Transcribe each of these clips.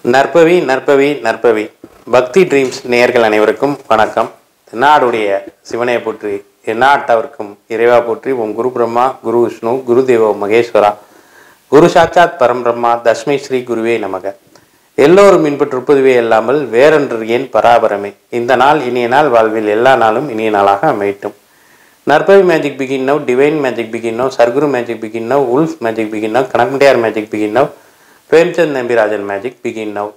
நற்பவி நற்பவி நற்பவி பக்தி ட்ரீம்ஸ் நேயர்கள் அனைவருக்கும் வணக்கம் நாடுடைய சிவனையை போற்றி எந்நாட்டவர்க்கும் இறைவா போற்றி உன் குரு பிரம்மா குரு விஷ்ணு குரு தேவோ மகேஸ்வரா குரு சாட்சாத் பரம்பிரம்மா தஸ்மை ஸ்ரீ குருவே நமக எல்லோரும் இன்பற்றிருப்பதுவே இல்லாமல் வேறொன்று ஏன் பராபரமே இந்த நாள் இனிய நாள் வாழ்வில் எல்லா நாளும் இனிய நாளாக அமையட்டும் நற்பவி magic begin now divine magic begin now Sadhguru magic begin now Wolf magic begin now Kanakandiyar magic begin now Premchand Nambirajan magic begin now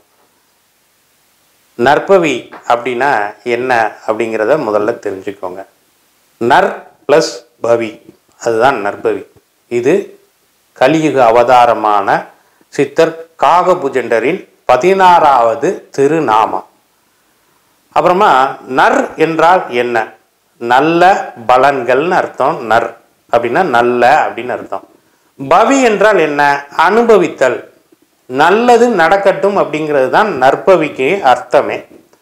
நற்பவி அப்படின்னா என்ன அப்படிங்கிறத முதல்ல தெரிஞ்சுக்கோங்க நர் ப்ளஸ் பவி அதுதான் நற்பவி இது கலியுக அவதாரமான சித்தர் காகபுஜண்டரின் பதினாறாவது திருநாமம் அப்புறமா நர் என்றால் என்ன நல்ல பலன்கள்னு அர்த்தம் நர் அப்படின்னா நல்ல அப்படின்னு அர்த்தம் பவி என்றால் என்ன அனுபவித்தல் நல்லது நடக்கட்டும் அப்படிங்கிறது தான் நற்பவிக்கு அர்த்தமே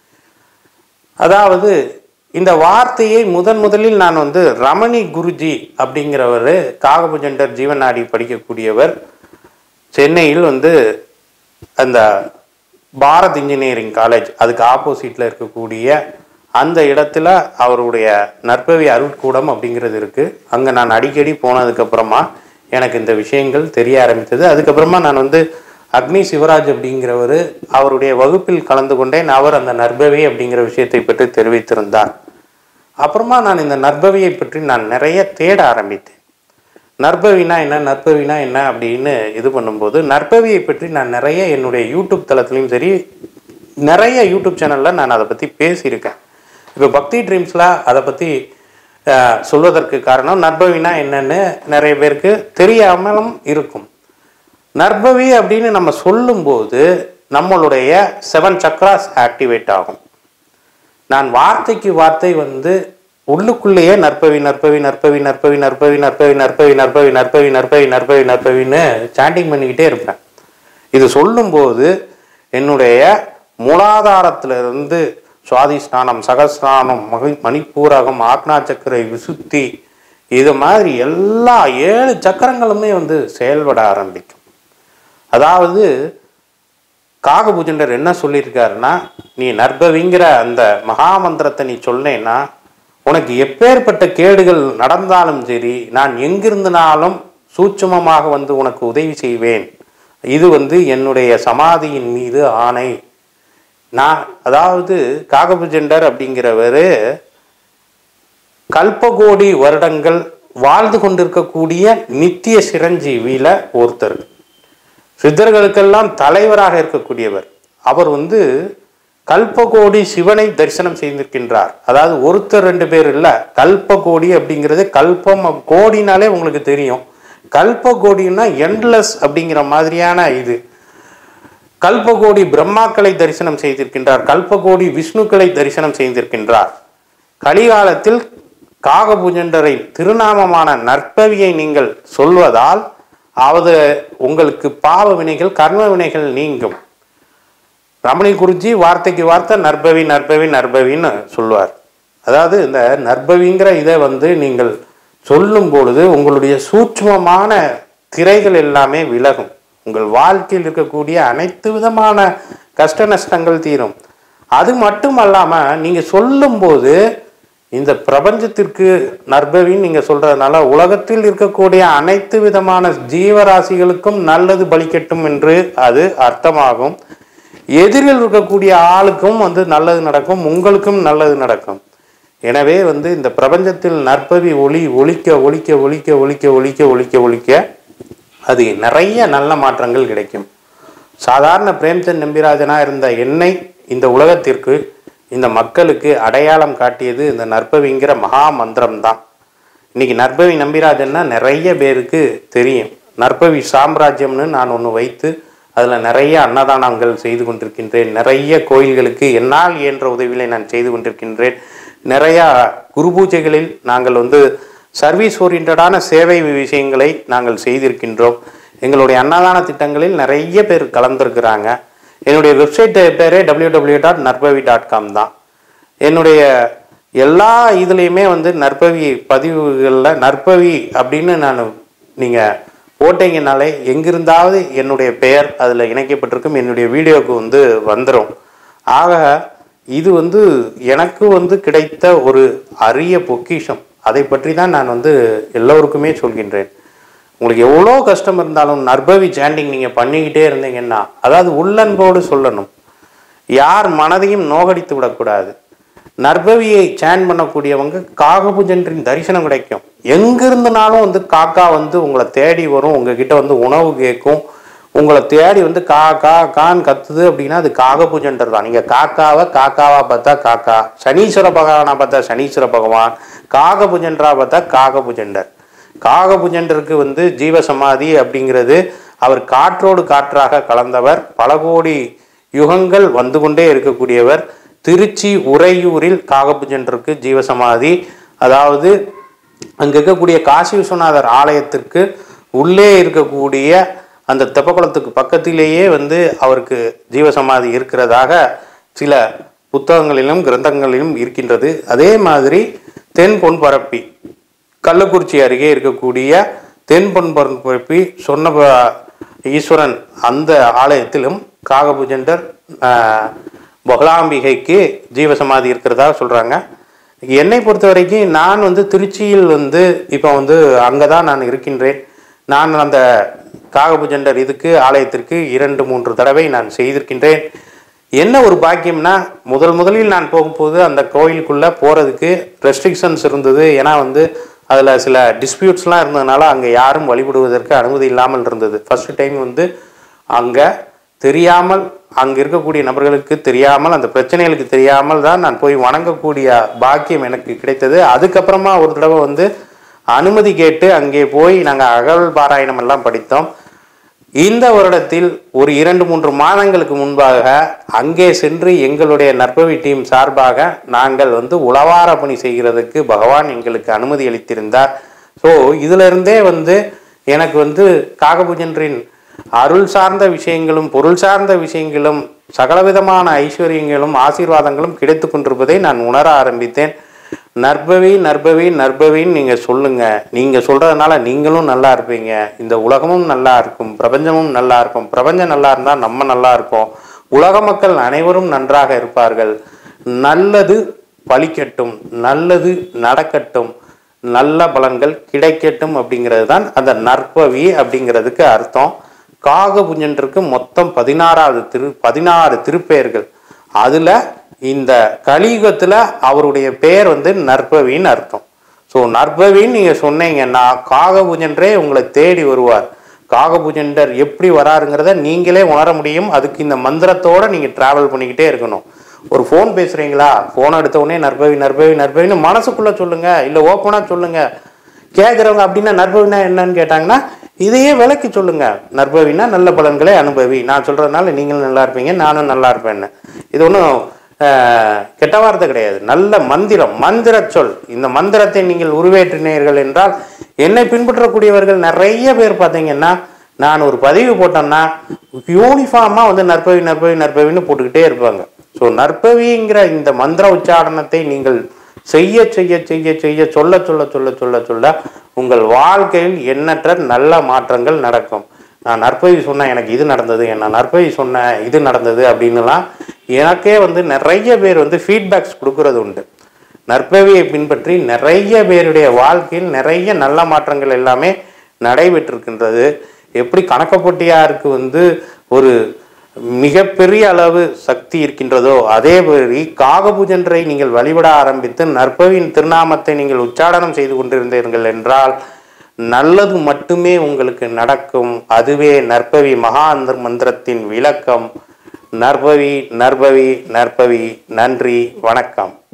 அதாவது இந்த வார்த்தையை முதன் முதலில் நான் வந்து ரமணி குருஜி அப்படிங்கிறவர் காகபுஜண்டர் ஜீவநாடி படிக்கக்கூடியவர் சென்னையில் வந்து அந்த பாரத் இன்ஜினியரிங் காலேஜ் அதுக்கு ஆப்போசிட்டில் இருக்கக்கூடிய அந்த இடத்துல அவருடைய நற்பவி அருட்கூடம் அப்படிங்கிறது இருக்குது அங்கே நான் அடிக்கடி போனதுக்கப்புறமா எனக்கு இந்த விஷயங்கள் தெரிய ஆரம்பித்தது அதுக்கப்புறமா நான் வந்து அக்னி சிவராஜ் அப்படிங்கிறவர் அவருடைய வகுப்பில் கலந்து கொண்டேன் அவர் அந்த நற்பவி அப்படிங்கிற விஷயத்தை பற்றி தெரிவித்திருந்தார் அப்புறமா நான் இந்த நற்பவியை பற்றி நான் நிறைய தேட ஆரம்பித்தேன் நற்பவினா என்ன நற்பவினா என்ன அப்படின்னு இது பண்ணும்போது நற்பவியை பற்றி நான் நிறைய என்னுடைய யூடியூப் தளத்துலையும் சரி நிறைய யூடியூப் சேனலில் நான் அதை பற்றி பேசியிருக்கேன் இப்போ பக்தி ட்ரீம்ஸில் அதை பற்றி அஹ், சொல்வதற்கு காரணம் நற்பவினா என்னன்னு நிறைய பேருக்கு தெரியாமலும் இருக்கும் நற்பவி அப்படின்னு நம்ம சொல்லும்போது நம்மளுடைய செவன் சக்ராஸ் ஆக்டிவேட் ஆகும் நான் வார்த்தைக்கு வார்த்தை வந்து உள்ளுக்குள்ளேயே நற்பவி நற்பவி நற்பவி நற்பவி நற்பவி நற்பவி நற்பவி நற்பவி நற்பவி நற்பவி நற்பவி நற்பவின்னு சாண்டிங் பண்ணிக்கிட்டே இருப்பேன் இது சொல்லும்போது என்னுடைய மூலாதாரத்திலிருந்து சுவாதிஷ்டானம் சகஸ்நானம் மகி மணிப்பூரகம் ஆக்னா சக்கரை விசுத்தி இது மாதிரி எல்லா ஏழு சக்கரங்களுமே வந்து செயல்பட ஆரம்பிக்கும் அதாவது காகபூஜண்டர் என்ன சொல்லியிருக்காருன்னா நீ நற்பவிங்கிற அந்த மகாமந்திரத்தை நீ சொன்னேன்னா உனக்கு எப்பேற்பட்ட கேடுகள் நடந்தாலும் சரி நான் எங்கிருந்தனாலும் சூட்சுமமாக வந்து உனக்கு உதவி செய்வேன் இது வந்து என்னுடைய சமாதியின் மீது ஆணை நான் அதாவது காகபுஜண்டர் அப்படிங்கிறவர் கல்பகோடி வருடங்கள் வாழ்ந்து கொண்டிருக்கக்கூடிய நித்திய சிரஞ்சீவியில ஒருத்தர் சித்தர்களுக்கெல்லாம் தலைவராக இருக்கக்கூடியவர் அவர் வந்து கல்பகோடி சிவனை தரிசனம் செய்திருக்கின்றார் அதாவது ஒருத்தர் ரெண்டு பேர் இல்ல கல்பகோடி அப்படிங்கிறது கல்பம் அப்- கோடினாலே உங்களுக்கு தெரியும் கல்பகோடின்னா எண்ட்லெஸ் அப்படிங்கிற மாதிரியான இது கல்பகோடி பிரம்மாக்களை தரிசனம் செய்திருக்கின்றார் கல்பகோடி விஷ்ணுக்களை தரிசனம் செய்திருக்கின்றார் கலிகாலத்தில் காகபூஜண்டரை திருநாமமான நற்பவியை நீங்கள் சொல்வதால் அவது உங்களுக்கு பாவ வினைகள் கர்ம வினைகள் நீங்கும் ரமணி குருஜி வார்த்தைக்கு வார்த்தை நற்பவி நற்பவி நற்பவின்னு சொல்லுவார் அதாவது இந்த நற்பவிங்கிற இதை வந்து நீங்கள் சொல்லும் பொழுது உங்களுடைய சூட்சுமமான திரைகள் எல்லாமே விலகும் உங்கள் வாழ்க்கையில் இருக்கக்கூடிய அனைத்து விதமான கஷ்ட நஷ்டங்கள் தீரும் அது மட்டும் அல்லாமல் நீங்கள் சொல்லும்போது இந்த பிரபஞ்சத்திற்கு நற்பவின்னு நீங்கள் சொல்றதுனால உலகத்தில் இருக்கக்கூடிய அனைத்து விதமான ஜீவராசிகளுக்கும் நல்லது பலிக்கட்டும் என்று அது அர்த்தமாகும் எதிரில் இருக்கக்கூடிய ஆளுக்கும் வந்து நல்லது நடக்கும் உங்களுக்கும் நல்லது நடக்கும் எனவே வந்து இந்த பிரபஞ்சத்தில் நற்பவி ஒளி ஒலிக்க ஒலிக்க ஒலிக்க ஒலிக்க ஒலிக்க ஒலிக்க ஒலிக்க அது நிறைய நல்ல மாற்றங்கள் கிடைக்கும் சாதாரண பிரேம்சந்த் நம்பிராஜனா இருந்த என்னை இந்த உலகத்திற்கு இந்த மக்களுக்கு அடையாளம் காட்டியது இந்த நற்பவிங்கிற மகா மந்திரம் தான் இன்னைக்கு நற்பவி நம்பிராஜன்னா நிறைய பேருக்கு தெரியும் நற்பவி சாம்ராஜ்யம்னு நான் ஒன்று வைத்து அதில் நிறைய அன்னதானங்கள் செய்து கொண்டிருக்கின்றேன் நிறைய கோயில்களுக்கு என்னால் இயன்ற உதவிகளை நான் செய்து கொண்டிருக்கின்றேன் நிறையா குரு பூஜைகளில் நாங்கள் வந்து சர்வீஸ் ஓரியன்டான சேவை விஷயங்களை நாங்கள் செய்திருக்கின்றோம் எங்களுடைய அன்னதான திட்டங்களில் நிறைய பேர் கலந்துருக்கிறாங்க என்னுடைய வெப்சைட் பேரே W W dot Narpavi dot com தான் என்னுடைய எல்லா இதுலேயுமே வந்து நற்பவி பதிவுகளில் நற்பவி அப்படின்னு நான் நீங்கள் போட்டீங்கனாலே எங்கிருந்தாவது என்னுடைய பெயர் அதில் இணைக்கப்பட்டிருக்கும் என்னுடைய வீடியோவுக்கு வந்து வந்துடும் ஆக இது வந்து எனக்கு வந்து கிடைத்த ஒரு அரிய பொக்கிஷம் அதை பற்றி தான் நான் வந்து எல்லோருக்குமே சொல்கின்றேன் உங்களுக்கு எவ்வளோ கஷ்டம் இருந்தாலும் நர்பவி சாண்டிங் நீங்கள் பண்ணிக்கிட்டே இருந்தீங்கன்னா அதாவது உள்ளன்போடு சொல்லணும் யார் மனதையும் நோகடித்து விடக்கூடாது நர்பவியை சேன் பண்ணக்கூடியவங்க காகபுஜன்றின் தரிசனம் கிடைக்கும் எங்கிருந்துனாலும் வந்து காக்கா வந்து உங்களை தேடி வரும் உங்ககிட்ட வந்து உணவு கேட்கும் உங்களை தேடி வந்து கா கா கான்னு கத்துது அப்படின்னா அது காகபூஜன்டர் தான் நீங்கள் காக்காவை காக்காவா பார்த்தா காக்கா சனீஸ்வர பகவானா பார்த்தா சனீஸ்வர பகவான் காகபுஜன்றா பார்த்தா காகபுஜண்டர் காகபுஜண்டருக்கு வந்து ஜீவசமாதி அப்படிங்கிறது அவர் காற்றோடு காற்றாக கலந்தவர் பல கோடி யுகங்கள் வந்து கொண்டே இருக்கக்கூடியவர் திருச்சி உறையூரில் காகபுஜண்டருக்கு ஜீவசமாதி அதாவது அங்கே இருக்கக்கூடிய காசி விஸ்வநாதர் ஆலயத்திற்கு உள்ளே இருக்கக்கூடிய அந்த தெப்பக்குளத்துக்கு பக்கத்திலேயே வந்து அவருக்கு ஜீவசமாதி இருக்கிறதாக சில புத்தகங்களிலும் கிரந்தங்களிலும் இருக்கின்றது அதே மாதிரி தென் பொன்பரப்பி கள்ளக்குறிச்சி அருகே இருக்கக்கூடிய தென் பொன்பரப்பி சொன்ன ப- ஈஸ்வரன் அந்த ஆலயத்திலும் காகபுஜண்டர் ஆஹ், பகலாம்பிகைக்கு ஜீவசமாதி இருக்கிறதா சொல்கிறாங்க என்னை பொறுத்த வரைக்கும் நான் வந்து திருச்சியில் வந்து இப்போ வந்து அங்கே தான் நான் இருக்கின்றேன் நான் அந்த காகபுஜண்டர் இதுக்கு ஆலயத்திற்கு இரண்டு மூன்று தடவை நான் செய்திருக்கின்றேன் என்ன ஒரு பாக்கியம்னா முதல் முதலில் நான் போகும்போது அந்த கோயிலுக்குள்ளே போகிறதுக்கு ரெஸ்ட்ரிக்ஷன்ஸ் இருந்தது ஏன்னா வந்து அதில் சில டிஸ்பியூட்ஸ்லாம் இருந்ததுனால அங்கே யாரும் வழிபடுவதற்கு அனுமதி இல்லாமல் இருந்தது ஃபர்ஸ்ட் டைம் வந்து அங்கே தெரியாமல் அங்கே இருக்கக்கூடிய நபர்களுக்கு தெரியாமல் அந்த பிரச்சனைகளுக்கு தெரியாமல் தான் நான் போய் வணங்கக்கூடிய பாக்கியம் எனக்கு கிடைத்தது அதுக்கப்புறமா ஒரு தடவை வந்து அனுமதி கேட்டு அங்கே போய் நாங்கள் அகல் பாராயணம் எல்லாம் படித்தோம் இந்த வருடத்தில் ஒரு இரண்டு மூன்று மாதங்களுக்கு முன்பாக அங்கே சென்று எங்களுடைய நற்பவி டீம் சார்பாக நாங்கள் வந்து உளவார பணி செய்கிறதுக்கு பகவான் எங்களுக்கு அனுமதி அளித்திருந்தார் ஸோ இதிலிருந்தே வந்து எனக்கு வந்து காகபுஜன்றின் அருள் சார்ந்த விஷயங்களும் பொருள் சார்ந்த விஷயங்களும் சகலவிதமான ஐஸ்வர்யங்களும் ஆசீர்வாதங்களும் கிடைத்து கொண்டிருப்பதை நான் உணர ஆரம்பித்தேன் நற்பவி நற்பவி நற்பவின்னு நீங்கள் சொல்லுங்கள் நீங்கள் சொல்கிறதுனால நீங்களும் நல்லா இருப்பீங்க இந்த உலகமும் நல்லா இருக்கும் பிரபஞ்சமும் நல்லா இருக்கும் பிரபஞ்சம் நல்லா இருந்தால் நம்ம நல்லா இருப்போம் உலக மக்கள் அனைவரும் நன்றாக இருப்பார்கள் நல்லது பலிக்கட்டும் நல்லது நடக்கட்டும் நல்ல பலன்கள் கிடைக்கட்டும் அப்படிங்கிறது தான் அந்த நற்பவி அப்படிங்கிறதுக்கு அர்த்தம் காகபுஞ்சன்றிற்கு மொத்தம் பதினாறாவது திரு பதினாறு திருப்பெயர்கள் அதுல இந்த கலியுகத்துல அவருடைய பெயர் வந்து நற்பவின்னு அர்த்தம் ஸோ நற்பவின்னு நீங்க சொன்னீங்கன்னா காகபுஜன்றே உங்களை தேடி வருவார் காகபுஜண்டர் எப்படி வராருங்கிறத நீங்களே உணர முடியும் அதுக்கு இந்த மந்திரத்தோட நீங்க டிராவல் பண்ணிக்கிட்டே இருக்கணும் ஒரு ஃபோன் பேசுறீங்களா ஃபோன் எடுத்த உடனே நற்பவி நற்பவி நற்பவின்னு மனசுக்குள்ள சொல்லுங்க இல்லை ஓப்பனா சொல்லுங்க கேட்குறவங்க அப்படின்னா நற்பவினா என்னன்னு கேட்டாங்கன்னா இதையே விளக்கி சொல்லுங்க நற்பவினா நல்ல பலன்களை அனுபவி நான் சொல்றதுனால நீங்களும் நல்லா இருப்பீங்க நானும் நல்லா இருப்பேன்னு இது ஒன்றும் கெட்ட வார்த்தை கிடையாது நல்ல மந்திரம் மந்திர சொல் இந்த மந்திரத்தை நீங்கள் உருவேற்றினீர்கள் என்றால் என்னை பின்பற்றக்கூடியவர்கள் நிறைய பேர் பார்த்தீங்கன்னா நான் ஒரு பதிவு போட்டேன்னா யூனிஃபார்மாக வந்து நற்பவி நற்பவி நற்பவின்னு போட்டுக்கிட்டே இருப்பாங்க ஸோ நற்பவிங்கிற இந்த மந்திர உச்சாரணத்தை நீங்கள் செய்ய செய்ய செய்ய செய்ய சொல்ல சொல்ல சொல்ல சொல்ல சொல்ல உங்கள் வாழ்க்கையில் எண்ணற்ற நல்ல மாற்றங்கள் நடக்கும் நான் நற்பவி சொன்னேன் எனக்கு இது நடந்தது நான் நற்பவி சொன்னேன் இது நடந்தது அப்படின்னுலாம் எனக்கே வந்து நிறைய பேர் வந்து ஃபீட்பேக்ஸ் கொடுக்கறது உண்டு நற்பவியை பின்பற்றி நிறைய பேருடைய வாழ்க்கையில் நிறைய நல்ல மாற்றங்கள் எல்லாமே நடைபெற்றிருக்கின்றது எப்படி கணக்கப்பட்டியாருக்கு வந்து ஒரு மிகப்பெரிய அளவு சக்தி இருக்கின்றதோ அதே மாதிரி காகபூஜன்றை நீங்கள் வழிபட ஆரம்பித்து நற்பவியின் திருநாமத்தை நீங்கள் உச்சாடனம் செய்து கொண்டிருந்தீர்கள் என்றால் நல்லது மட்டுமே உங்களுக்கு நடக்கும் அதுவே நற்பவி மகா அந்த மந்திரத்தின் விளக்கம் நற்பவி நற்பவி நற்பவி நன்றி வணக்கம்